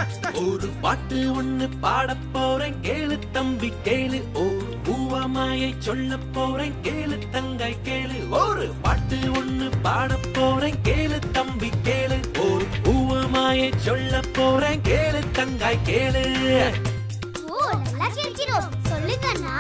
ஒரு பாட்டு ஒண்ணு பாடப் போறேன் கேளு தம்பி கேளு ஒரு பூவமாயை சொல்ல போறேன் கேளு தங்காய் கேளு ஒரு பாட்டு ஒண்ணு பாடப் போறேன் கேளு தம்பி கேளு ஒரு பூவமாயை சொல்ல போறேன் கேளு தங்காய் கேளு ஓ நல்லா கேட்கிறோம் சொல்லுங்கண்ணா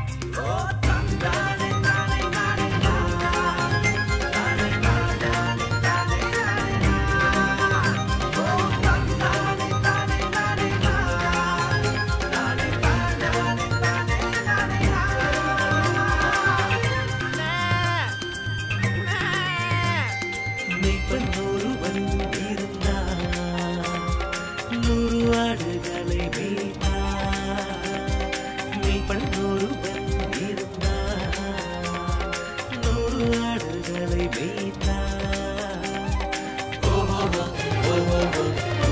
மெய்ப்பன் ஒருவன் இருந்தான் நூறு ஆடுகளை மேய்த்தான் மெய்ப்பன் ஒருவன் இருந்தான் நூறு ஆடுகளை மேய்த்தான் ஓஹோ ஓஹோ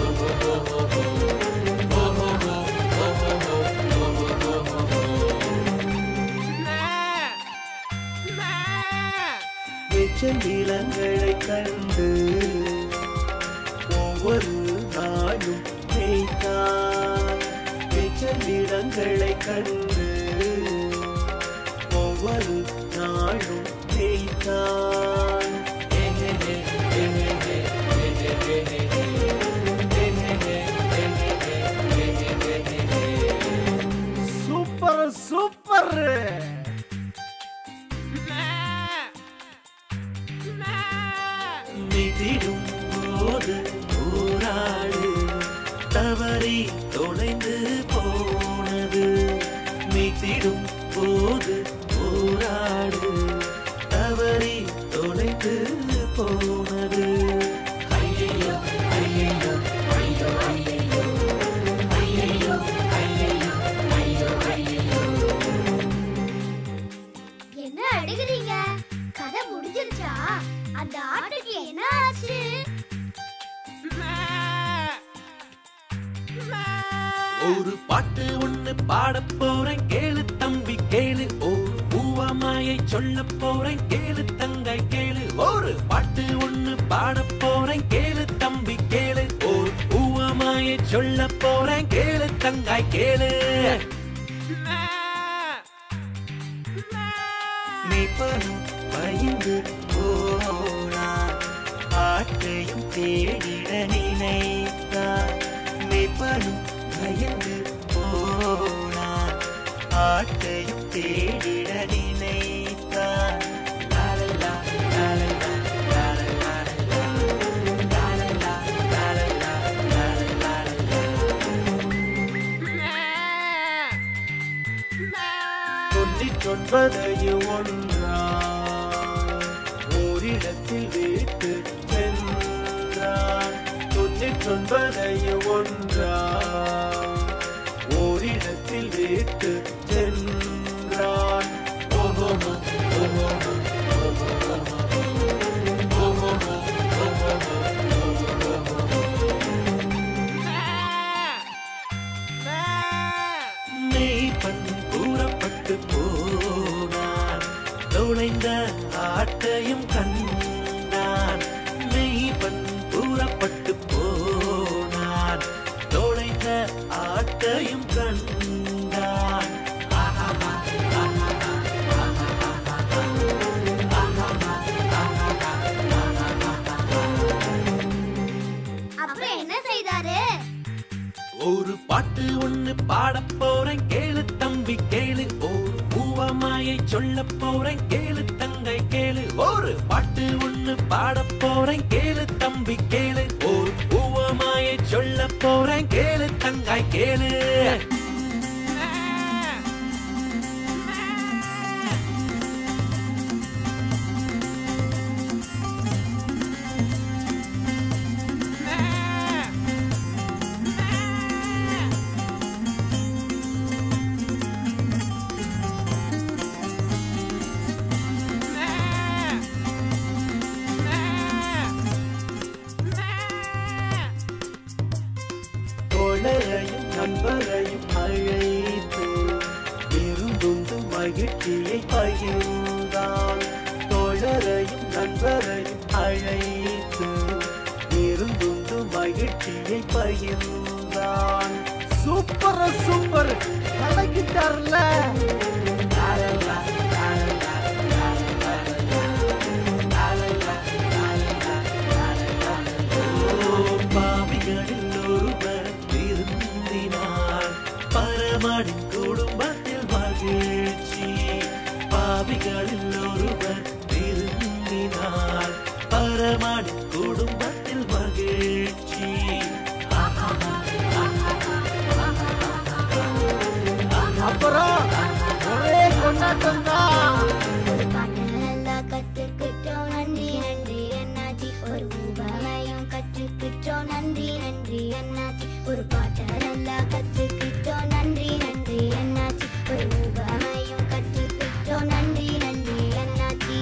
செந்திலங்களை கண்டு ஒவ்வொரு நாளும் மேய்த்தான் செந்திலங்களை கண்டு ஒவ்வொரு நாளும் மேய்த்தான் சூப்பர் சூப்பர் மிதிடும் போது ஊராடு தவறி தொலைந்து போனது மிதிடும் போது ஊராடு தவறி தொலைந்து போனது ஐயையோ ஐயையோ ஐயோ ஐயையோ ஐயையோ ஐயையோ ஐயோ ஐயையோ என்ன அழுகுறீங்க கதை முடிஞ்சிருச்சா அந்த ஆட்டுக்கு என்ன ஆச்சு ஒரு பாட்டு ஒண்ணு பாடப் போறேன் கேளு தம்பி கேளு ஒரு பூவமாயை சொல்ல போறேன் கேளு தங்காய் கேளு ஒரு பாட்டு ஒண்ணு பாடப் போறேன் கேளு தம்பி கேளு ஒரு பூவமாயை சொல்ல போறேன் கேளு தங்காய் கேளு மீட்பனும் பயந்து போனார் ஆட்டையும் தேடிட நினைத்தார் மீட்பனும் பயந்து போனார் ஆட்டையும் தேடிட நினைத்தார் லாலலா, லாலலா, லாலலா, லாலலா, லாலலா, லாலலா. தொண்ணூற்றொன்பதையும் ஒன்றா ஓரிடத்தில் வீட்டு சென்றான் தொண்ணூற்றொன்பதையும் ஒன்றா ஓரிடத்தில் வீட்டு சென்றான் ஓஹோ மெய்ப்பன் கூறப்பட்டு போனான் தொலைந்த ஆட்டையும் கண்டான் மெய்ப்பன் கூறப்பட்டு போனான் தொலைந்த ஆட்டையும் கண்டான் அப்புறம் என்ன செய்தாரு ஒரு பாட்டு ஒண்ணு பாடப் போறேன் கேளு தம்பி கேளு ஒரு பூவமாயை சொல்ல போறேன் கேளு தங்கை கேளு ஒரு பாட்டு ஒண்ணு பாடப் போறேன் கேளு தம்பி கேளு ஒரு பூவமாயை சொல்ல போறேன் கேளு தங்காய் கேளு தோழரையும் நண்பரையும் அழைத்து விருந்துண்டு மகிழ்ச்சியை பகிர்ந்தான் தோழரையும் நண்பரையும் அழைத்து விருந்துண்டு மகிழ்ச்சியை பகிர்ந்தான் தான் சூப்பர் சூப்பர் கலக்கிட்டார்ல பாவிகளில் ஒருவர் திருந்தினார் பரமடி குடும்பத்தில் மகிழ்ச்சி பாவிகளில் ஒருவர் திருந்தினார் பரமடி குடும்பத்தில் மகிழ்ச்சி அப்புறம் ஒரே கொண்டாட்டம் தான் ஒரு பாட்டு நல்லா கத்துக்கிட்டோம் நன்றி நன்றி என்னாச்சி ஒரு உபமையும் கற்றுக்கிட்டோம் நன்றி நன்றி என்னாச்சி ஒரு பாட்டு நல்லா கத்துக்கிட்டோம் நன்றி நன்றி என்னாச்சி ஒரு உபமையும் கற்றுக்கிட்டோம் நன்றி நன்றி என்னாச்சி